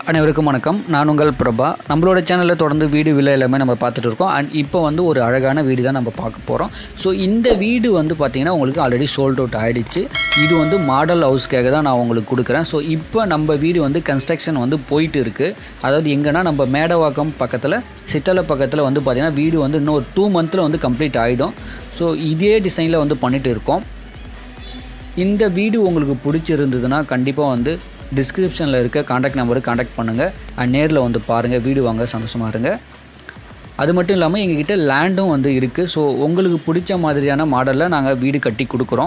அனைவருக்கும் வணக்கம் நான் உங்கள் பிரபா நம்மளோட சேனலில் தொடர்ந்து வீடு விலை எல்லாமே நம்ம பார்த்துட்டு இருக்கோம் அண்ட் இப்போ வந்து ஒரு அழகான வீடு தான் நம்ம பார்க்க போகிறோம் ஸோ இந்த வீடு வந்து பார்த்திங்கன்னா உங்களுக்கு ஆல்ரெடி சோல்ட் அவுட் ஆகிடுச்சு இது வந்து மாடல் ஹவுஸ்க்காக தான் நான் உங்களுக்கு கொடுக்குறேன் ஸோ இப்போ நம்ம வீடு வந்து கன்ஸ்ட்ரக்ஷன் வந்து போயிட்டு இருக்குது அதாவது எங்கன்னா நம்ம மேடவாக்கம் பக்கத்தில் சித்தலை பக்கத்தில் வந்து பார்த்திங்கன்னா வீடு வந்து இன்னும் ஒரு டூ மந்தில் வந்து கம்ப்ளீட் ஆகிடும் ஸோ இதே டிசைனில் வந்து பண்ணிகிட்டு இருக்கோம் இந்த வீடு உங்களுக்கு பிடிச்சிருந்ததுன்னா கண்டிப்பாக வந்து டிஸ்கிரிப்ஷனில் இருக்க காண்டாக்ட் நம்பருக்கு காண்டாக்ட் பண்ணுங்கள் அண்ட் நேரில் வந்து பாருங்கள் வீடு வாங்க சந்தோஷமாக இருங்க அது மட்டும் இல்லாமல் எங்ககிட்ட லேண்டும் வந்து இருக்குது ஸோ உங்களுக்கு பிடிச்ச மாதிரியான மாடலில் நாங்கள் வீடு கட்டி கொடுக்குறோம்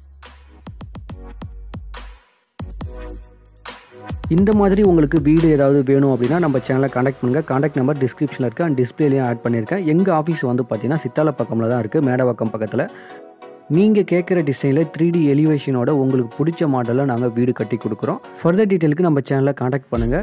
இந்த மாதிரி உங்களுக்கு வீடு ஏதாவது வேணும் அப்படின்னா நம்ம சேனலை காண்டாக்ட் பண்ணுங்கள் காண்டாக்ட் நம்பர் டிஸ்கிரிப்ஷனில் இருக்குது அண்ட் டிஸ்பிளேலையும் ஆட் பண்ணியிருக்கேன் எங்கள் ஆஃபீஸ் வந்து பார்த்தீங்கன்னா சித்தால பக்கமில் தான் இருக்குது மேடவாக்கம் பக்கத்தில் நீங்கள் கேட்குற டிசைனில் த்ரீ டி எலிவேஷனோட உங்களுக்கு பிடிச்ச மாடலில் நாங்கள் வீடு கட்டி கொடுக்குறோம் ஃபர்தர் டீட்டெயிலுக்கு நம்ம சேனலை காண்டாக்ட் பண்ணுங்கள்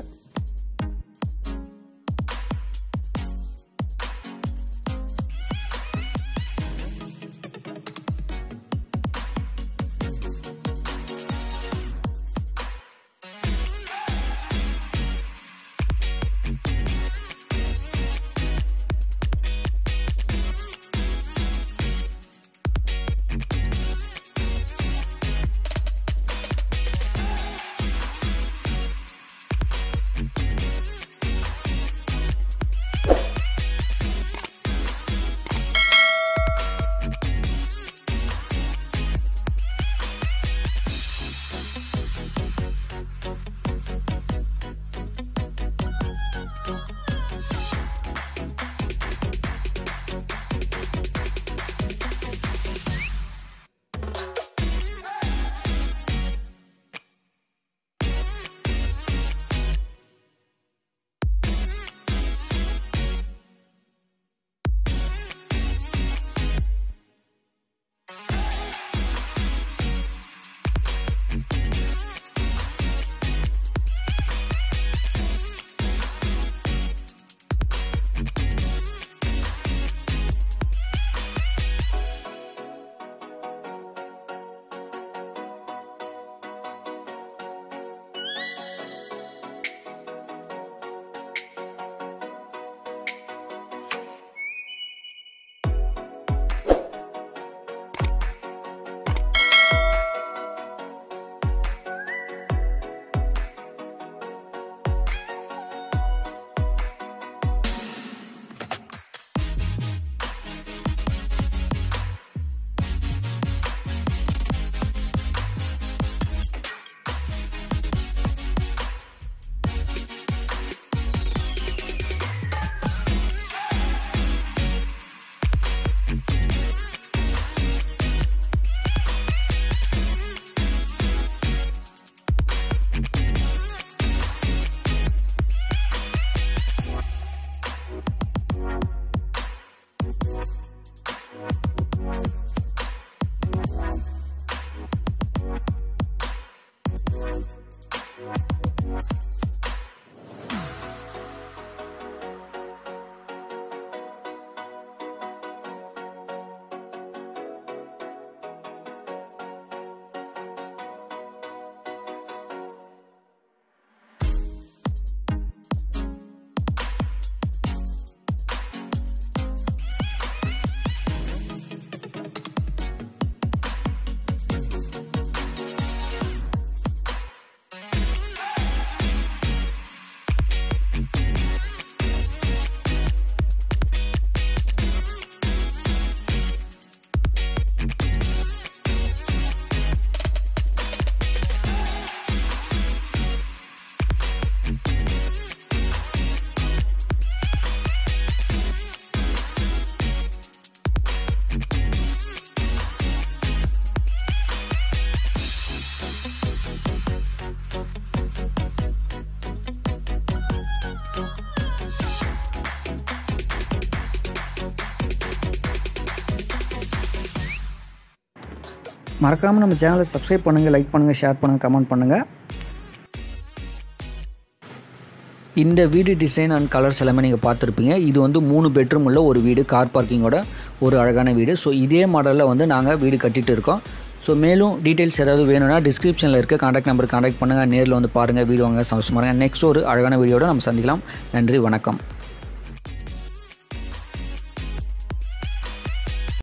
மறக்காமல் நம்ம சேனலை சப்ஸ்கிரைப் பண்ணுங்கள் லைக் பண்ணுங்கள் ஷேர் பண்ணுங்கள் கமெண்ட் பண்ணுங்கள் இந்த வீடு டிசைன் அண்ட் கலர்ஸ் எல்லாமே நீங்கள் பார்த்துருப்பீங்க இது வந்து மூணு பெட்ரூம் உள்ள ஒரு வீடு கார் பார்க்கிங்கோட ஒரு அழகான வீடு ஸோ இதே மாடலில் வந்து நாங்கள் வீடு கட்டிட்டு இருக்கோம் ஸோ மேலும் டீட்டெயில்ஸ் ஏதாவது வேணும்னா டிஸ்கிரிப்ஷனில் இருக்க காண்டாக்ட் நம்பர் காண்டாக்ட் பண்ணுங்கள் நேரில் வந்து பாருங்கள் வீடியோ வாங்க சந்தோஷமாக நெக்ஸ்ட் ஒரு அழகான வீடியோட நம்ம சந்திக்கலாம் நன்றி வணக்கம்